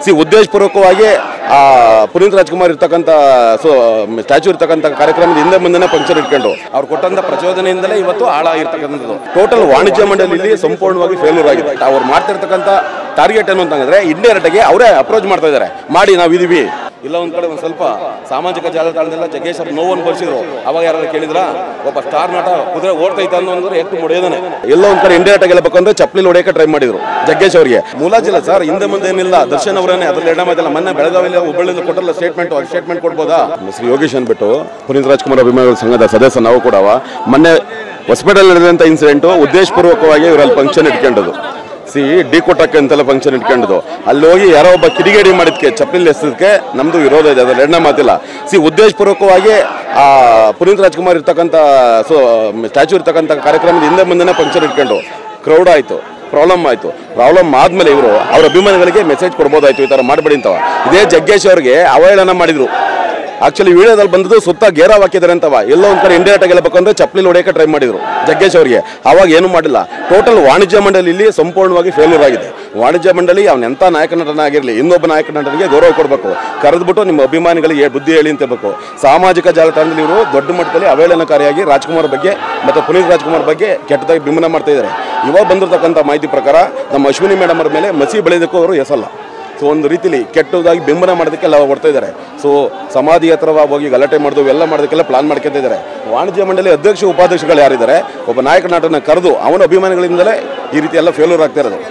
C ಉದ್ದೇಶಪೂರ್ವಕವಾಗಿ ಆ ಪುನೀತ್ ರಾಜ್ಕುಮಾರ್ ಇರ್ತಕ್ಕಂಥ ಸೊ ಸ್ಟ್ಯಾಚು ಇರ್ತಕ್ಕಂಥ ಕಾರ್ಯಕ್ರಮದ ಹಿಂದೆ ಮುಂದೆ ಫಂಕ್ಷನ್ ಇಟ್ಕೊಂಡು ಅವ್ರು ಕೊಟ್ಟಂತ ಪ್ರಚೋದನೆಯಿಂದಲೇ ಇವತ್ತು ಹಾಳಾಗಿರ್ತಕ್ಕಂಥದ್ದು ಟೋಟಲ್ ವಾಣಿಜ್ಯ ಮಂಡಳಿಯಲ್ಲಿ ಸಂಪೂರ್ಣವಾಗಿ ಫೇಲ್ಯೂರ್ ಆಗಿದೆ ಅವ್ರು ಮಾಡ್ತಿರ್ತಕ್ಕಂಥ ಟಾರ್ಗೆಟ್ ಏನು ಅಂತಂದ್ರೆ ಇಂಡೈರೆಕ್ಟಾಗಿ ಅವರೇ ಅಪ್ರೋಚ್ ಮಾಡ್ತಾ ಇದ್ದಾರೆ ಮಾಡಿ ನಾವು ಇದೀವಿ ಇಲ್ಲ ಒಂದ್ ಕಡೆ ಒಂದ್ ಸ್ವಲ್ಪ ಸಾಮಾಜಿಕ ಜಾಲತಾಣದಲ್ಲ ಜಗ್ಗೇಶ್ ಅವ್ರು ನೋವನ್ನು ಬರ್ಸಿದ್ರು ಅವಾಗ ಯಾರು ಕೇಳಿದ್ರ ಒಬ್ಬ ಸ್ಟಾರ್ ನಟ ಕುದುರೆ ಓಡ್ತೈತೆ ಅಂದ್ರೆ ಎಷ್ಟು ಮುಡಿಯೋದಾನೆ ಎಲ್ಲ ಒಂದ್ ಕಡೆ ಇಂಡೈರೆಕ್ಟ್ ಆಗಿ ಹೇಳ್ಬೇಕು ಅಂದ್ರೆ ಚಪ್ಪಲಿ ಹೊಡೆಯಕ್ಕೆ ಟ್ರೈ ಮಾಡಿದ್ರು ಜಗ್ಗೇಶ್ ಅವರಿಗೆ ಮುಲಾಜಿಲ್ಲ ಸರ್ ಹಿಂದೆ ಮುಂದೆ ಏನಿಲ್ಲ ದರ್ಶನ್ ಅವರನ್ನೇ ಅದ್ರಲ್ಲಿ ಎಡ ಮಾತಿಲ್ಲ ಮೊನ್ನೆ ಬೆಳಗಾವಿಯಲ್ಲಿ ಹುಬ್ಬಳ್ಳಿಯಲ್ಲಿ ಕೊಟ್ಟಲ್ಲ ಸ್ಟೇಟ್ಮೆಂಟ್ ಸ್ಟೇಟ್ಮೆಂಟ್ ಕೊಡ್ಬೋದಾ ಶ್ರೀ ಯೋಗೇಶ್ ಅಂದ್ಬಿಟ್ಟು ಪುನೀತ್ ರಾಜ್ಕುಮಾರ್ ಅಭಿಮಾನಿಗಳ ಸಂಘದ ಸದಸ್ಯ ನಾವು ಕೂಡ ಮೊನ್ನೆ ಹೊಸಪೇಟೆಲ್ ನಡೆದಂಥ ಇನ್ಸಿಡೆಂಟು ಉದ್ದೇಶಪೂರ್ವಕವಾಗಿ ಇವರಲ್ಲಿ ಫಂಕ್ಷನ್ ಇಟ್ಕೊಂಡದು ಸಿ ಡಿ ಕೊಟ್ಟಕ್ಕೆ ಅಂತೆಲ್ಲ ಫಂಕ್ಷನ್ ಇಟ್ಕೊಂಡಿದ್ದು ಅಲ್ಲಿ ಹೋಗಿ ಯಾರೋ ಒಬ್ಬ ಕಿಡಿಗೇಡಿ ಮಾಡಿದ್ಕೆ ಚಪ್ಪಲಿ ಎಸದಕ್ಕೆ ನಮ್ದು ವಿರೋಧ ಇದೆ ಅದ್ರಲ್ಲಿ ಎಣ್ಣೆ ಮಾತಿಲ್ಲ ಸಿ ಉದ್ದೇಶಪೂರ್ವಕವಾಗಿ ಆ ಪುನೀತ್ ರಾಜ್ಕುಮಾರ್ ಇರ್ತಕ್ಕಂಥ ಸೊ ಸ್ಟ್ಯಾಚು ಇರ್ತಕ್ಕಂಥ ಕಾರ್ಯಕ್ರಮದ ಹಿಂದೆ ಮುಂದೆ ಫಂಕ್ಷನ್ ಇಟ್ಕೊಂಡು ಕ್ರೌಡ್ ಆಯಿತು ಪ್ರಾಬ್ಲಮ್ ಆಯಿತು ಪ್ರಾಬ್ಲಮ್ ಆದಮೇಲೆ ಇವರು ಅವ್ರ ಅಭಿಮಾನಿಗಳಿಗೆ ಮೆಸೇಜ್ ಕೊಡ್ಬೋದಾಯ್ತು ಈ ಥರ ಮಾಡಬೇಡಿ ಅಂತವ ಇದೇ ಜಗ್ಗೇಶ್ ಅವ್ರಿಗೆ ಅವಹೇಳನ ಮಾಡಿದ್ರು ಆಕ್ಚುಲಿ ವಿಡಿಯೋದಲ್ಲಿ ಬಂದದ್ದು ಸುತ್ತ ಗೇರ ಹಾಕಿದ್ದಾರೆ ಅಂತವ ಎಲ್ಲೋ ಒಂದ್ ಕಡೆ ಇಂಡೈರೆಕ್ಟ್ ಆಗಿ ಹೇಳ್ಬೇಕು ಅಂದ್ರೆ ಚಪ್ಪಲಿ ಹೊಡೆಯಕ್ಕೆ ಟ್ರೈ ಮಾಡಿದ್ರು ಜಗ್ಗೇಶ್ ಅವರಿಗೆ ಅವಾಗ ಏನು ಮಾಡಿಲ್ಲ ಟೋಟಲ್ ವಾಣಿಜ್ಯ ಮಂಡಳಿಯಲ್ಲಿ ಸಂಪೂರ್ಣವಾಗಿ ಫೇಲ್ಯೂರ್ ಆಗಿದೆ ವಾಣಿಜ್ಯ ಮಂಡಳಿ ಅವ್ನ ಎಂಥ ನಾಯಕ ನಟನಾಗಿರಲಿ ಇನ್ನೊಬ್ಬ ನಾಯಕ ನಟನಿಗೆ ಗೌರವ ಕೊಡಬೇಕು ಕರೆದ್ಬಿಟ್ಟು ನಿಮ್ಮ ಅಭಿಮಾನಿಗಳಿಗೆ ಬುದ್ಧಿ ಹೇಳಿ ಅಂತ ಹೇಳ್ಬೇಕು ಸಾಮಾಜಿಕ ಜಾಲತಾಣದಲ್ಲಿ ಇವರು ದೊಡ್ಡ ಮಟ್ಟದಲ್ಲಿ ಅವಹೇಳನಕಾರಿಯಾಗಿ ರಾಜ್ಕುಮಾರ್ ಬಗ್ಗೆ ಮತ್ತು ಪುನೀತ್ ರಾಜ್ಕುಮಾರ್ ಬಗ್ಗೆ ಕೆಟ್ಟದಾಗಿ ಬಿಂಬನ ಮಾಡ್ತಾ ಇದ್ದಾರೆ ಇವಾಗ ಬಂದಿರತಕ್ಕಂಥ ಮಾಹಿತಿ ಪ್ರಕಾರ ನಮ್ಮ ಅಶ್ವಿನಿ ಮೇಡಮ್ ಅವ್ರ ಮೇಲೆ ಮಸಿ ಬೆಳೆಯೋದಕ್ಕೂ ಅವರು ಎಸಲ್ಲ ಸೊ ಒಂದು ರೀತಿಲಿ ಕೆಟ್ಟದಾಗಿ ಬೆಂಬಲ ಮಾಡೋದಕ್ಕೆಲ್ಲ ಹೊಡ್ತಾ ಇದ್ದಾರೆ ಸೊ ಸಮಾಧಿ ಹತ್ರ ಹೋಗಿ ಗಲಾಟೆ ಮಾಡೋದು ಎಲ್ಲ ಮಾಡೋದಕ್ಕೆಲ್ಲ ಪ್ಲಾನ್ ಮಾಡ್ಕೊತಾ ಇದ್ದಾರೆ ವಾಣಿಜ್ಯ ಮಂಡಳಿ ಅಧ್ಯಕ್ಷ ಉಪಾಧ್ಯಕ್ಷಗಳು ಯಾರಿದ್ದಾರೆ ಒಬ್ಬ ನಾಯಕ ನಟನ ಕರೆದು ಅವನ ಅಭಿಮಾನಿಗಳಿಂದಲೇ ಈ ರೀತಿ ಎಲ್ಲ ಫೇಲ್ಯೂರ್ ಆಗ್ತಾ ಇರೋದು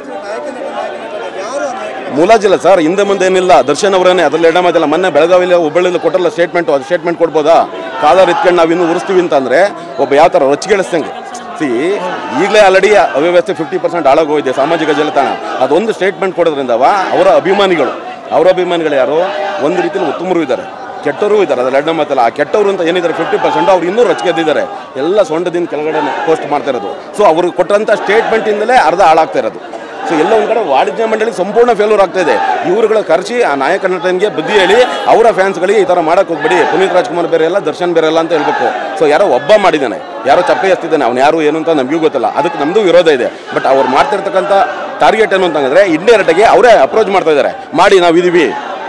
ಮುಲಾಜಿಲ್ಲ ಸರ್ ಹಿಂದೆ ಮುಂದೆ ಏನಿಲ್ಲ ದರ್ಶನ್ ಅವರನ್ನೇ ಅದ್ರಲ್ಲಿ ಎಡ ಮಾತಿಲ್ಲ ಮೊನ್ನೆ ಬೆಳಗಾವಿಯಲ್ಲಿ ಹುಬ್ಬಳ್ಳಿಯಲ್ಲಿ ಕೊಟ್ಟಲ್ಲ ಸ್ಟೇಟ್ಮೆಂಟ್ ಅದು ಸ್ಟೇಟ್ಮೆಂಟ್ ಕೊಡ್ಬೋದಾ ಕಾದಾರ್ ಇಟ್ಕೊಂಡು ನಾವು ಇನ್ನೂ ಉರಿಸ್ತೀವಿ ಅಂತಂದ್ರೆ ಒಬ್ಬ ಯಾವ ಥರ ರೊಚ್ಚಿಗೆಳಿಸ್ದಂಗೆ ಸಿ ಈಗಲೇ ಆಲ್ರೆಡಿ ಅವ್ಯವಸ್ಥೆ ಫಿಫ್ಟಿ ಪರ್ಸೆಂಟ್ ಹಾಳಾಗೋಗಿದೆ ಸಾಮಾಜಿಕ ಜಾಲತಾಣ ಅದೊಂದು ಸ್ಟೇಟ್ಮೆಂಟ್ ಕೊಡೋದ್ರಿಂದವ ಅವರ ಅಭಿಮಾನಿಗಳು ಅವರ ಅಭಿಮಾನಿಗಳು ಯಾರು ಒಂದು ರೀತಿಯಲ್ಲಿ ಉತ್ತಮರು ಇದ್ದಾರೆ ಕೆಟ್ಟವರು ಇದ್ದಾರೆ ಅದ್ರಲ್ಲಿ ಎಡ ಮಾತಲ್ಲ ಆ ಕೆಟ್ಟವರು ಅಂತ ಏನಿದ್ದಾರೆ ಫಿಫ್ಟಿ ಪರ್ಸೆಂಟ್ ಅವ್ರು ಇನ್ನೂ ರೊಚ್ಚಿಗೆದ್ದಿದ್ದಾರೆ ಎಲ್ಲ ಸೊಂಡದಿಂದ ಕೆಳಗಡೆ ಪೋಸ್ಟ್ ಮಾಡ್ತಾ ಇರೋದು ಸೊ ಅವ್ರಿಗೆ ಕೊಟ್ಟಂಥ ಸ್ಟೇಟ್ಮೆಂಟಿಂದಲೇ ಅರ್ಧ ಹಾಳಾಗ್ತಾ ಇರೋದು ಸೊ ಎಲ್ಲ ಒಂದು ಕಡೆ ವಾಣಿಜ್ಯ ಮಂಡಳಿ ಸಂಪೂರ್ಣ ಫೇಲ್ಯೂರ್ ಆಗ್ತಾ ಇದೆ ಇವ್ರುಗಳ ಕರೆಸಿ ಆ ನಾಯಕ ನಟನಿಗೆ ಬುದ್ಧಿ ಹೇಳಿ ಅವರ ಫ್ಯಾನ್ಸ್ಗಳಿಗೆ ಈ ಥರ ಮಾಡಕ್ಕೆ ಹೋಗ್ಬೇಡಿ ಪುನೀತ್ ರಾಜ್ಕುಮಾರ್ ಬೇರೆ ಎಲ್ಲ ದರ್ಶನ್ ಬೇರೆ ಎಲ್ಲ ಅಂತ ಹೇಳ್ಬೇಕು ಸೊ ಯಾರೋ ಒಬ್ಬ ಮಾಡಿದ್ದಾನೆ ಯಾರೋ ಚಪ್ಪೆ ಎಸ್ತಿದ್ದಾನೆ ಅವ್ನು ಯಾರು ಏನು ಅಂತ ನಮಗೂ ಗೊತ್ತಿಲ್ಲ ಅದಕ್ಕೆ ನಮ್ಮದು ವಿರೋಧ ಇದೆ ಬಟ್ ಅವ್ರು ಮಾಡ್ತಿರ್ತಕ್ಕಂಥ ಟಾರ್ಗೆಟ್ ಏನು ಅಂತಂದ್ರೆ ಇಂಡೈರೆಕ್ಟಾಗಿ ಅವರೇ ಅಪ್ರೋಚ್ ಮಾಡ್ತಾ ಇದ್ದಾರೆ ಮಾಡಿ ನಾವು ಇದೀವಿ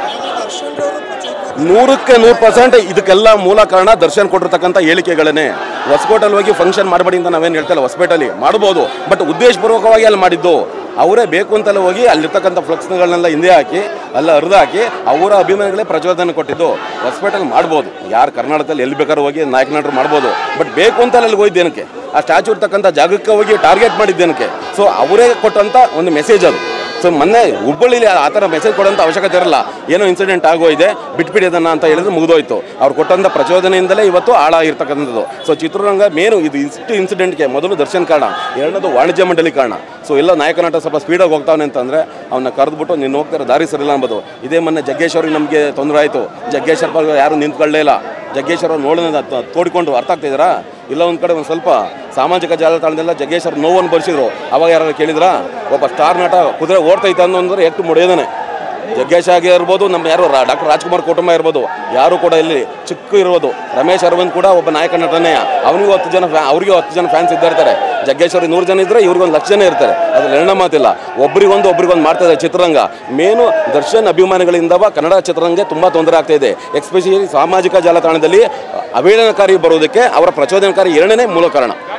ನೂರಕ್ಕೆ ನೂರು ಪರ್ಸೆಂಟ್ ಇದಕ್ಕೆಲ್ಲ ಮೂಲ ಕಾರಣ ದರ್ಶನ್ ಕೊಟ್ಟಿರ್ತಕ್ಕಂಥ ಹೇಳಿಕೆಗಳನ್ನೇ ಹೊಸಕೋಟಲ್ಲಿ ಹೋಗಿ ಫಂಕ್ಷನ್ ಮಾಡಬೇಡಿ ಅಂತ ನಾವೇನು ಹೇಳ್ತಲ್ಲ ಹೊಸಪೇಟಲ್ಲಿ ಮಾಡ್ಬೋದು ಬಟ್ ಉದ್ದೇಶಪೂರ್ವಕವಾಗಿ ಅಲ್ಲಿ ಮಾಡಿದ್ದು ಅವರೇ ಬೇಕು ಅಂತಲೇ ಹೋಗಿ ಅಲ್ಲಿರ್ತಕ್ಕಂಥ ಫ್ಲಕ್ಸ್ಗಳನ್ನೆಲ್ಲ ಹಿಂದೆ ಹಾಕಿ ಅಲ್ಲ ಹರಿದು ಹಾಕಿ ಅವರ ಅಭಿಮಾನಿಗಳೇ ಪ್ರಚೋದನೆ ಕೊಟ್ಟಿದ್ದು ಹೊಸಪೇಟಲ್ಲಿ ಮಾಡ್ಬೋದು ಯಾರು ಕರ್ನಾಟಕದಲ್ಲಿ ಎಲ್ಲಿ ಬೇಕಾದ್ರೂ ಹೋಗಿ ನಾಯಕ ನಟರು ಮಾಡ್ಬೋದು ಬಟ್ ಬೇಕು ಅಂತ ಅಲ್ಲಿ ಹೋಗಿದ್ದೇನಕ್ಕೆ ಆ ಸ್ಟ್ಯಾಚು ಇರ್ತಕ್ಕಂಥ ಜಾಗಕ್ಕೆ ಹೋಗಿ ಟಾರ್ಗೆಟ್ ಮಾಡಿದ್ದೇನಕ್ಕೆ ಸೊ ಅವರೇ ಕೊಟ್ಟಂಥ ಒಂದು ಮೆಸೇಜ್ ಅದು ಸೊ ಮೊನ್ನೆ ಹುಬ್ಬಳ್ಳಿಲಿ ಆ ಥರ ಮೆಸೇಜ್ ಕೊಡೋಂಥ ಅವಶ್ಯಕತೆ ಇರಲ್ಲ ಏನೋ ಇನ್ಸಿಡೆಂಟ್ ಆಗೋಗಿದೆ ಬಿಟ್ಬಿಡಿ ಅದನ್ನ ಅಂತ ಹೇಳಿದ್ರೆ ಮುಗಿದೋಯ್ತು ಅವ್ರು ಕೊಟ್ಟಂಥ ಪ್ರಚೋದನೆಯಿಂದಲೇ ಇವತ್ತು ಹಾಳಾಗಿರ್ತಕ್ಕಂಥದ್ದು ಸೊ ಚಿತ್ರರಂಗ ಮೇನು ಇದು ಇಷ್ಟು ಇನ್ಸಿಡೆಂಟ್ಗೆ ಮೊದಲು ದರ್ಶನ್ ಕಾರಣ ಎರಡನೇದು ವಾಣಿಜ್ಯ ಮಂಡಳಿ ಕಾರಣ ಸೊ ಎಲ್ಲ ನಾಯಕ ನಟ ಸ್ವಲ್ಪ ಸ್ಪೀಡಾಗಿ ಹೋಗ್ತಾವನೆ ಅಂತಂದರೆ ಅವನ್ನ ಕರೆದ್ಬಿಟ್ಟು ನೀನು ಹೋಗ್ತಾರೆ ದಾರಿ ಸರಿಲ್ಲ ಅಂಬೋದು ಇದೇ ಮೊನ್ನೆ ಜಗ್ಗೇಶ್ ಅವ್ರಿಗೆ ನಮಗೆ ತೊಂದರೆ ಆಯಿತು ಜಗ್ಗೇಶ್ ಅವ್ರ ಬಗ್ಗೆ ಯಾರು ನಿಂತ್ಕೊಳ್ಳೇ ಇಲ್ಲ ಜಗ್ಗೇಶ್ ಅವರು ನೋಡೋಣ ತೋಡಿಕೊಂಡು ಅರ್ಥ ಆಗ್ತಿದ್ದೀರಾ ಇಲ್ಲ ಒಂದು ಕಡೆ ಒಂದು ಸ್ವಲ್ಪ ಸಾಮಾಜಿಕ ಜಾಲತಾಣದಲ್ಲ ಜಗ್ಗೇಶ್ ಅವ್ರು ನೋವನ್ನು ಬರ್ಸಿದ್ರು ಅವಾಗ ಯಾರು ಕೇಳಿದ್ರ ಒಬ್ಬ ಸ್ಟಾರ್ ನಟ ಕುದುರೆ ಓಡ್ತೈತೆ ಅನ್ನೋಂದ್ರೆ ಎಷ್ಟು ಮುಡಿಯೋದಾನೆ ಜಗ್ಗೇಶ್ ಆಗಿ ಇರ್ಬೋದು ನಮ್ಮ ಯಾರು ಡಾಕ್ಟರ್ ರಾಜ್ಕುಮಾರ್ ಕುಟುಂಬ ಇರ್ಬೋದು ಯಾರು ಕೂಡ ಇಲ್ಲಿ ಚಿಕ್ಕ ಇರ್ಬೋದು ರಮೇಶ್ ಅರವಿಂದ್ ಕೂಡ ಒಬ್ಬ ನಾಯಕ ನಟನೇ ಅವನಿಗೂ ಹತ್ತು ಜನ ಫ್ಯಾ ಅವ್ರಿಗೂ ಹತ್ತು ಜನ ಫ್ಯಾನ್ಸ್ ಇದ್ದೇ ಇರ್ತಾರೆ ಜಗ್ಗೇಶ್ ಅವ್ರಿಗೆ ನೂರು ಜನ ಇದ್ರೆ ಇವ್ರಿಗೊಂದು ಲಕ್ಷ ಜನ ಇರ್ತಾರೆ ಅದ್ರಲ್ಲಿ ಎಣ್ಣ ಮಾತಿಲ್ಲ ಒಬ್ರಿಗೊಂದು ಒಬ್ರಿಗೊಂದು ಮಾಡ್ತಾ ಇದೆ ಚಿತ್ರರಂಗ ಮೇನು ದರ್ಶನ್ ಅಭಿಮಾನಿಗಳಿಂದವ ಕನ್ನಡ ಚಿತ್ರರಂಗ ತುಂಬ ತೊಂದರೆ ಆಗ್ತಾ ಇದೆ ಎಕ್ಸ್ಪೆಷಲಿ ಸಾಮಾಜಿಕ ಜಾಲತಾಣದಲ್ಲಿ ಅವಹೇಳನಕಾರಿ ಬರೋದಕ್ಕೆ ಅವರ ಪ್ರಚೋದನಕಾರಿ ಎರಡನೇ ಮೂಲ ಕಾರಣ